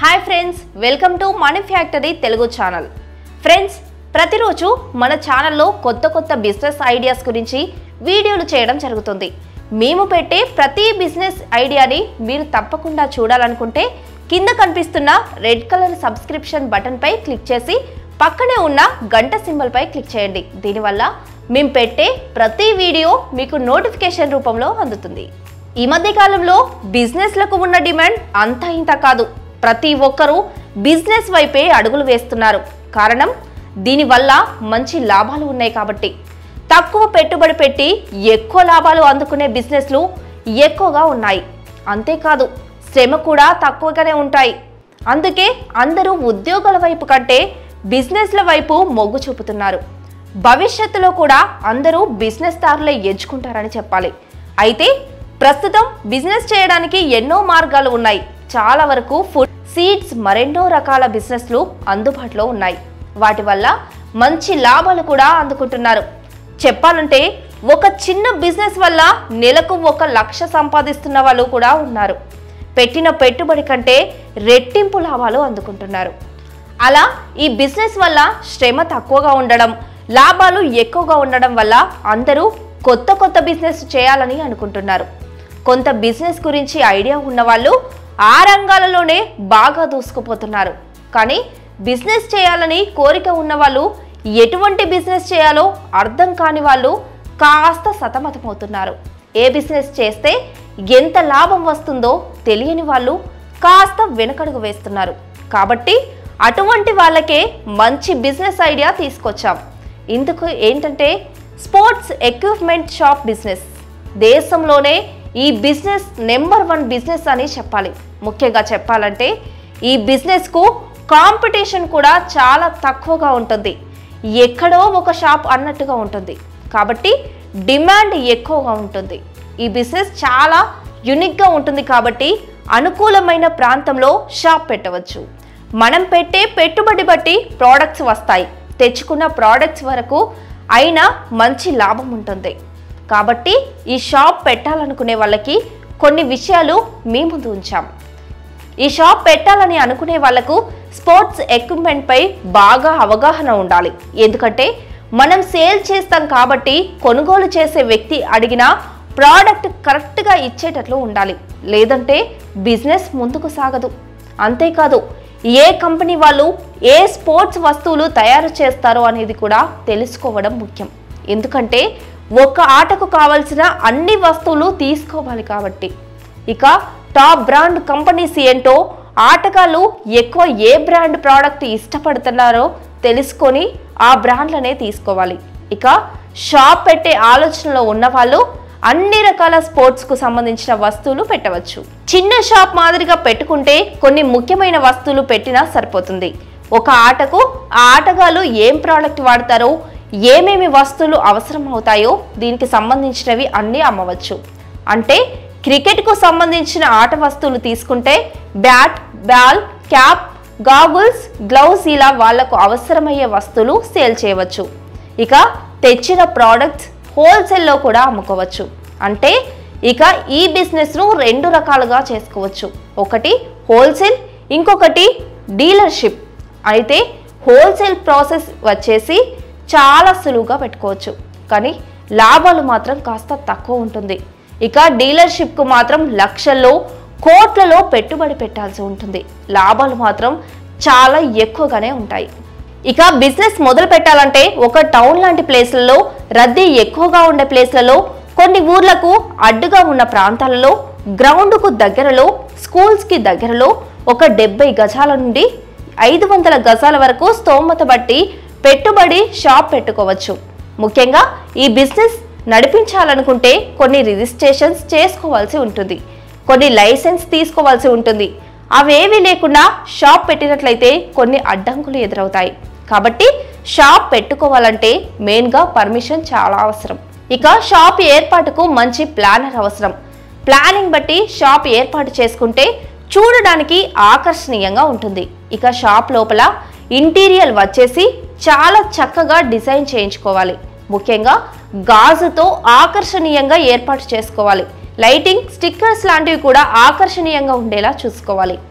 hi friends welcome to money factory Telugu channel friends ప్రతిరోజు మన ఛానల్లో కొత్త కొత్త బిజినెస్ ఐడియాస్ గురించి వీడియోలు చేయడం జరుగుతుంది మేము పెట్టే ప్రతి బిజినెస్ ఐడియాని మీరు తప్పకుండా చూడాలనుకుంటే కింద కనిపిస్తున్న రెడ్ కలర్ సబ్స్క్రిప్షన్ బటన్పై క్లిక్ చేసి పక్కనే ఉన్న గంట సింబల్పై క్లిక్ చేయండి దీనివల్ల మేము పెట్టే ప్రతి వీడియో మీకు నోటిఫికేషన్ రూపంలో అందుతుంది ఈ మధ్య కాలంలో బిజినెస్లకు ఉన్న డిమాండ్ అంతా ఇంత కాదు ప్రతి ఒక్కరూ బిజినెస్ వైపే అడుగులు వేస్తున్నారు కారణం దీనివల్ల మంచి లాభాలు ఉన్నాయి కాబట్టి తక్కువ పెట్టుబడి పెట్టి ఎక్కువ లాభాలు అందుకునే బిజినెస్లు ఎక్కువగా ఉన్నాయి అంతేకాదు శ్రమ కూడా తక్కువగానే ఉంటాయి అందుకే అందరూ ఉద్యోగాల వైపు కంటే బిజినెస్ల వైపు మొగ్గు చూపుతున్నారు భవిష్యత్తులో కూడా అందరూ బిజినెస్ దారులే ఎంచుకుంటారని చెప్పాలి అయితే ప్రస్తుతం బిజినెస్ చేయడానికి ఎన్నో మార్గాలు ఉన్నాయి చాలా వరకు ఫుడ్ సీడ్స్ మరెన్నో రకాల బిజినెస్లు అందుబాటులో ఉన్నాయి వాటి వల్ల మంచి లాభాలు కూడా అందుకుంటున్నారు చెప్పాలంటే ఒక చిన్న బిజినెస్ వల్ల నెలకు ఒక లక్ష సంపాదిస్తున్న వాళ్ళు కూడా ఉన్నారు పెట్టిన పెట్టుబడి కంటే రెట్టింపు లాభాలు అందుకుంటున్నారు అలా ఈ బిజినెస్ వల్ల శ్రమ తక్కువగా ఉండడం లాభాలు ఎక్కువగా ఉండడం వల్ల అందరూ కొత్త కొత్త బిజినెస్ చేయాలని అనుకుంటున్నారు కొంత బిజినెస్ గురించి ఐడియా ఉన్న వాళ్ళు ఆ రంగాలలోనే బాగా దూసుకుపోతున్నారు కానీ బిజినెస్ చేయాలని కోరిక ఉన్న వాళ్ళు ఎటువంటి బిజినెస్ చేయాలో అర్థం కాని వాళ్ళు కాస్త సతమతమవుతున్నారు ఏ బిజినెస్ చేస్తే ఎంత లాభం వస్తుందో తెలియని వాళ్ళు కాస్త వెనకడుగు వేస్తున్నారు కాబట్టి అటువంటి వాళ్ళకే మంచి బిజినెస్ ఐడియా తీసుకొచ్చాం ఇందుకు ఏంటంటే స్పోర్ట్స్ ఎక్విప్మెంట్ షాప్ బిజినెస్ దేశంలోనే ఈ బిజినెస్ నెంబర్ వన్ బిజినెస్ అని చెప్పాలి ముఖ్యంగా చెప్పాలంటే ఈ బిజినెస్కు కాంపిటీషన్ కూడా చాలా తక్కువగా ఉంటుంది ఎక్కడో ఒక షాప్ అన్నట్టుగా ఉంటుంది కాబట్టి డిమాండ్ ఎక్కువగా ఉంటుంది ఈ బిజినెస్ చాలా యునిక్గా ఉంటుంది కాబట్టి అనుకూలమైన ప్రాంతంలో షాప్ పెట్టవచ్చు మనం పెట్టే పెట్టుబడి బట్టి ప్రోడక్ట్స్ వస్తాయి తెచ్చుకున్న ప్రోడక్ట్స్ వరకు అయినా మంచి లాభం ఉంటుంది కాబట్టి ఈ షాప్ పెట్టాలనుకునే వాళ్ళకి కొన్ని విషయాలు మీ ముందు ఉంచాం ఈ షాప్ పెట్టాలని అనుకునే వాళ్లకు స్పోర్ట్స్ ఎక్విప్మెంట్పై బాగా అవగాహన ఉండాలి ఎందుకంటే మనం సేల్ చేస్తాం కాబట్టి కొనుగోలు చేసే వ్యక్తి అడిగిన ప్రోడక్ట్ కరెక్ట్గా ఇచ్చేటట్లు ఉండాలి లేదంటే బిజినెస్ ముందుకు సాగదు అంతేకాదు ఏ కంపెనీ వాళ్ళు ఏ స్పోర్ట్స్ వస్తువులు తయారు చేస్తారో అనేది కూడా తెలుసుకోవడం ముఖ్యం ఎందుకంటే ఒక ఆటకు కావలసిన అన్ని వస్తువులు తీసుకోవాలి కాబట్టి ఇక టాప్ బ్రాండ్ కంపెనీస్ ఏంటో ఆటగాళ్ళు ఎక్కువ ఏ బ్రాండ్ ప్రోడక్ట్ ఇష్టపడుతున్నారో తెలుసుకొని ఆ బ్రాండ్లనే తీసుకోవాలి ఇక షాప్ పెట్టే ఆలోచనలో ఉన్నవాళ్ళు అన్ని రకాల స్పోర్ట్స్కు సంబంధించిన వస్తువులు పెట్టవచ్చు చిన్న షాప్ మాదిరిగా పెట్టుకుంటే కొన్ని ముఖ్యమైన వస్తువులు పెట్టినా సరిపోతుంది ఒక ఆటకు ఆ ఆటగాళ్ళు ఏం ప్రోడక్ట్ వాడతారో ఏమేమి వస్తువులు అవసరం అవుతాయో దీనికి సంబంధించినవి అన్నీ అమ్మవచ్చు అంటే క్రికెట్కు సంబంధించిన ఆట వస్తువులు తీసుకుంటే bat ball cap goggles gloves ఇలా వాళ్లకు అవసరమయ్యే వస్తువులు సేల్ చేయవచ్చు ఇక తెచ్చిన ప్రోడక్ట్స్ హోల్సేల్లో కూడా అమ్ముకోవచ్చు అంటే ఇక ఈ బిజినెస్ను రెండు రకాలుగా చేసుకోవచ్చు ఒకటి హోల్సేల్ ఇంకొకటి డీలర్షిప్ అయితే హోల్సేల్ ప్రాసెస్ వచ్చేసి చాలా సులువుగా పెట్టుకోవచ్చు కానీ లాభాలు మాత్రం కాస్త తక్కువ ఉంటుంది ఇక డీలర్షిప్కు మాత్రం లక్షల్లో కోట్లలో పెట్టుబడి పెట్టాల్సి ఉంటుంది లాభాలు మాత్రం చాలా ఎక్కువగానే ఉంటాయి ఇక బిజినెస్ మొదలు పెట్టాలంటే ఒక టౌన్ లాంటి ప్లేస్లలో రద్దీ ఎక్కువగా ఉండే ప్లేస్లలో కొన్ని ఊర్లకు అడ్డుగా ఉన్న ప్రాంతాలలో గ్రౌండ్కు దగ్గరలో స్కూల్స్కి దగ్గరలో ఒక డెబ్బై గజాల నుండి ఐదు వందల గజాల వరకు స్తోమత బట్టి పెట్టుబడి షాప్ పెట్టుకోవచ్చు ముఖ్యంగా ఈ బిజినెస్ నడిపించాలనుకుంటే కొన్ని రిజిస్ట్రేషన్స్ చేసుకోవాల్సి ఉంటుంది కొన్ని లైసెన్స్ తీసుకోవాల్సి ఉంటుంది అవేవి లేకుండా షాప్ పెట్టినట్లయితే కొన్ని అడ్డంకులు ఎదురవుతాయి కాబట్టి షాప్ పెట్టుకోవాలంటే మెయిన్గా పర్మిషన్ చాలా అవసరం ఇక షాప్ ఏర్పాటుకు మంచి ప్లానర్ అవసరం ప్లానింగ్ బట్టి షాప్ ఏర్పాటు చేసుకుంటే చూడడానికి ఆకర్షణీయంగా ఉంటుంది ఇక షాప్ లోపల ఇంటీరియర్ వచ్చేసి చాలా చక్కగా డిజైన్ చేయించుకోవాలి ముఖ్యంగా గాజుతో ఆకర్షణీయంగా ఏర్పాటు చేసుకోవాలి లైటింగ్ స్టిక్కర్స్ లాంటివి కూడా ఆకర్షణీయంగా ఉండేలా చూసుకోవాలి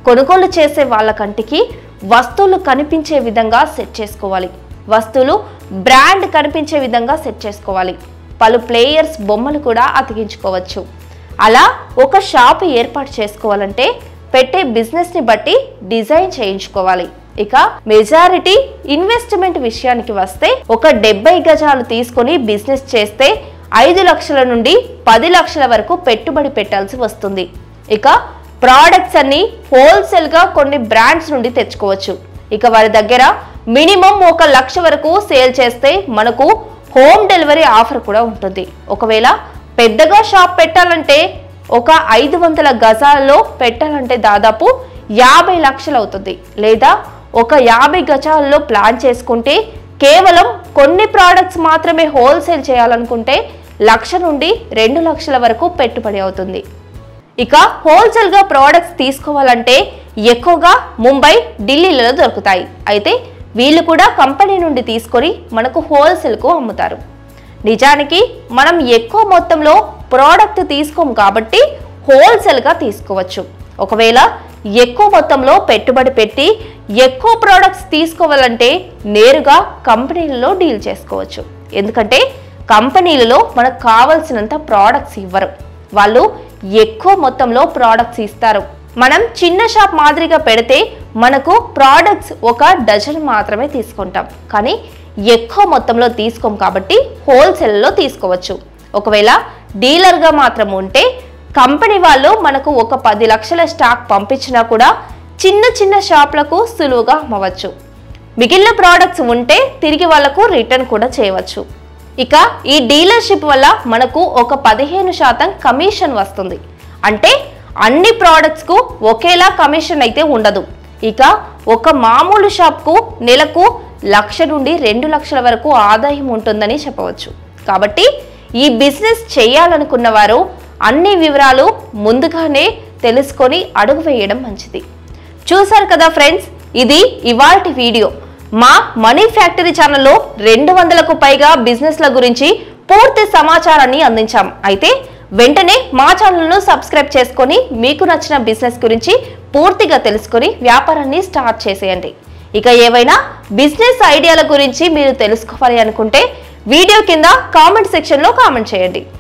కొనుగోలు చేసే వాళ్ళ కంటికి వస్తువులు కనిపించే విధంగా సెట్ చేసుకోవాలి వస్తువులు బ్రాండ్ కనిపించే విధంగా సెట్ చేసుకోవాలి పలు ప్లేయర్స్ బొమ్మలు కూడా అతికించుకోవచ్చు అలా ఒక షాప్ ఏర్పాటు చేసుకోవాలంటే పెట్టే బిజినెస్ని బట్టి డిజైన్ చేయించుకోవాలి ఇక మెజారిటీ ఇన్వెస్ట్మెంట్ విషయానికి వస్తే ఒక డెబ్బై గజాలు తీసుకొని బిజినెస్ చేస్తే ఐదు లక్షల నుండి పది లక్షల వరకు పెట్టుబడి పెట్టాల్సి వస్తుంది ఇక ప్రోడక్ట్స్ అన్ని హోల్సేల్గా కొన్ని బ్రాండ్స్ నుండి తెచ్చుకోవచ్చు ఇక వారి దగ్గర మినిమం ఒక లక్ష వరకు సేల్ చేస్తే మనకు హోమ్ డెలివరీ ఆఫర్ కూడా ఉంటుంది ఒకవేళ పెద్దగా షాప్ పెట్టాలంటే ఒక ఐదు వందల గజాలలో పెట్టాలంటే దాదాపు యాభై లక్షలు అవుతుంది లేదా ఒక యాభై గజాలలో ప్లాన్ చేసుకుంటే కేవలం కొన్ని ప్రోడక్ట్స్ మాత్రమే హోల్సేల్ చేయాలనుకుంటే లక్ష నుండి రెండు లక్షల వరకు పెట్టుబడి అవుతుంది ఇక హోల్సేల్గా ప్రోడక్ట్స్ తీసుకోవాలంటే ఎక్కువగా ముంబై ఢిల్లీలలో దొరుకుతాయి అయితే వీళ్ళు కూడా కంపెనీ నుండి తీసుకొని మనకు హోల్సేల్కు అమ్ముతారు నిజానికి మనం ఎక్కువ మొత్తంలో ప్రోడక్ట్ తీసుకోము కాబట్టి హోల్సేల్గా తీసుకోవచ్చు ఒకవేళ ఎక్కువ మొత్తంలో పెట్టుబడి పెట్టి ఎక్కువ ప్రోడక్ట్స్ తీసుకోవాలంటే నేరుగా కంపెనీలలో డీల్ చేసుకోవచ్చు ఎందుకంటే కంపెనీలలో మనకు కావలసినంత ప్రోడక్ట్స్ ఇవ్వరు వాళ్ళు ఎక్కువ మొత్తంలో ప్రోడక్ట్స్ ఇస్తారు మనం చిన్న షాప్ మాదిరిగా పెడితే మనకు ప్రోడక్ట్స్ ఒక డజన్ మాత్రమే తీసుకుంటాం కానీ ఎక్కువ మొత్తంలో తీసుకోం కాబట్టి హోల్సేల్లో తీసుకోవచ్చు ఒకవేళ డీలర్గా మాత్రం ఉంటే కంపెనీ వాళ్ళు మనకు ఒక పది లక్షల స్టాక్ పంపించినా కూడా చిన్న చిన్న షాప్లకు సులువుగా అమ్మవచ్చు మిగిలిన ప్రోడక్ట్స్ ఉంటే తిరిగి వాళ్ళకు రిటర్న్ కూడా చేయవచ్చు ఇక ఈ డీలర్షిప్ వల్ల మనకు ఒక పదిహేను శాతం కమిషన్ వస్తుంది అంటే అన్ని ప్రోడక్ట్స్కు ఒకేలా కమిషన్ అయితే ఉండదు ఇక ఒక మామూలు షాప్కు నెలకు లక్ష నుండి రెండు లక్షల వరకు ఆదాయం ఉంటుందని చెప్పవచ్చు కాబట్టి ఈ బిజినెస్ చేయాలనుకున్న వారు అన్ని వివరాలు ముందుగానే తెలుసుకొని అడుగు వేయడం మంచిది చూశారు కదా ఫ్రెండ్స్ ఇది ఇవాల్టి వీడియో మా మనీ ఫ్యాక్టరీ ఛానల్లో రెండు వందలకు పైగా బిజినెస్ల గురించి పూర్తి సమాచారాన్ని అందించాం అయితే వెంటనే మా ఛానల్ను సబ్స్క్రైబ్ చేసుకొని మీకు నచ్చిన బిజినెస్ గురించి పూర్తిగా తెలుసుకొని వ్యాపారాన్ని స్టార్ట్ చేసేయండి ఇక ఏవైనా బిజినెస్ ఐడియాల గురించి మీరు తెలుసుకోవాలి అనుకుంటే వీడియో కింద కామెంట్ సెక్షన్లో కామెంట్ చేయండి